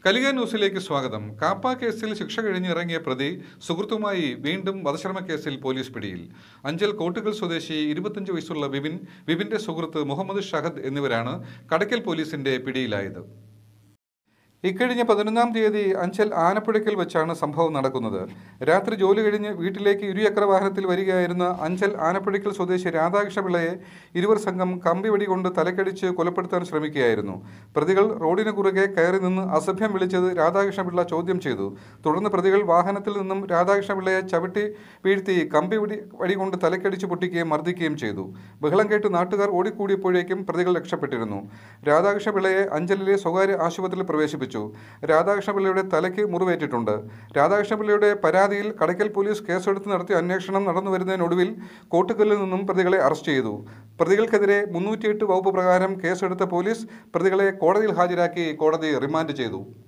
കലിക ന്യൂസിലേക്ക് സ്വാഗതം കാപ്പ കേസിൽ ശിക്ഷ കഴിഞ്ഞിറങ്ങിയ പ്രതി സുഹൃത്തുമായി വീണ്ടും വധശ്രമ കേസിൽ പോലീസ് പിടിയിൽ അഞ്ചൽ കോട്ടുകൽ സ്വദേശി ഇരുപത്തഞ്ച് വയസ്സുള്ള വിപിൻ വിപിന്റെ സുഹൃത്ത് മുഹമ്മദ് ഷഹദ് എന്നിവരാണ് കടക്കൽ പോലീസിന്റെ പിടിയിലായത് ഇക്കഴിഞ്ഞ പതിനൊന്നാം തീയതി അഞ്ചൽ ആനപ്പുഴയ്ക്കൽ വെച്ചാണ് സംഭവം നടക്കുന്നത് രാത്രി ജോലി കഴിഞ്ഞ് വീട്ടിലേക്ക് ഇരുചക്ര വാഹനത്തിൽ വരികയായിരുന്ന അഞ്ചൽ ആനപ്പുഴയ്ക്കൽ സ്വദേശി രാധാകൃഷ്ണ പിള്ളയെ ഇരുവർ സംഘം കമ്പി വെടി കൊണ്ട് തലക്കടിച്ച് കൊലപ്പെടുത്താൻ ശ്രമിക്കുകയായിരുന്നു പ്രതികൾ റോഡിന് കുറുകെ കയറി നിന്ന് അസഭ്യം വിളിച്ചത് രാധാകൃഷ്ണ പിള്ള ചോദ്യം ചെയ്തു തുടർന്ന് പ്രതികൾ വാഹനത്തിൽ നിന്നും രാധാകൃഷ്ണ പിള്ളയെ ചവിട്ടി വീഴ്ത്തി കമ്പി വെടി വടി കൊണ്ട് തലക്കടിച്ച് പൊട്ടിക്കുകയും മർദ്ദിക്കുകയും ചെയ്തു ബഹളം കേട്ട് നാട്ടുകാർ ഓടിക്കൂടിയപ്പോഴേക്കും പ്രതികൾ രക്ഷപ്പെട്ടിരുന്നു രാധാകൃഷ്ണ പിള്ളയെ അഞ്ചലിലെ സ്വകാര്യ ആശുപത്രിയിൽ പ്രവേശിപ്പിച്ചു രാധാകൃഷ്ണ പിള്ളയുടെ തലയ്ക്ക് മുറിവേറ്റിട്ടുണ്ട് രാധാകൃഷ്ണ പിള്ളയുടെ പരാതിയിൽ കടയ്ക്കൽ പോലീസ് കേസെടുത്ത് നടത്തിയ അന്വേഷണം നടന്നു വരുന്നതിനൊടുവിൽ കോട്ടുകല്ലിൽ നിന്നും പ്രതികളെ അറസ്റ്റ് ചെയ്തു പ്രതികൾക്കെതിരെ മുന്നൂറ്റിയെട്ട് വകുപ്പ് പ്രകാരം കേസെടുത്ത പോലീസ് പ്രതികളെ കോടതിയിൽ ഹാജരാക്കി കോടതി റിമാൻഡ് ചെയ്തു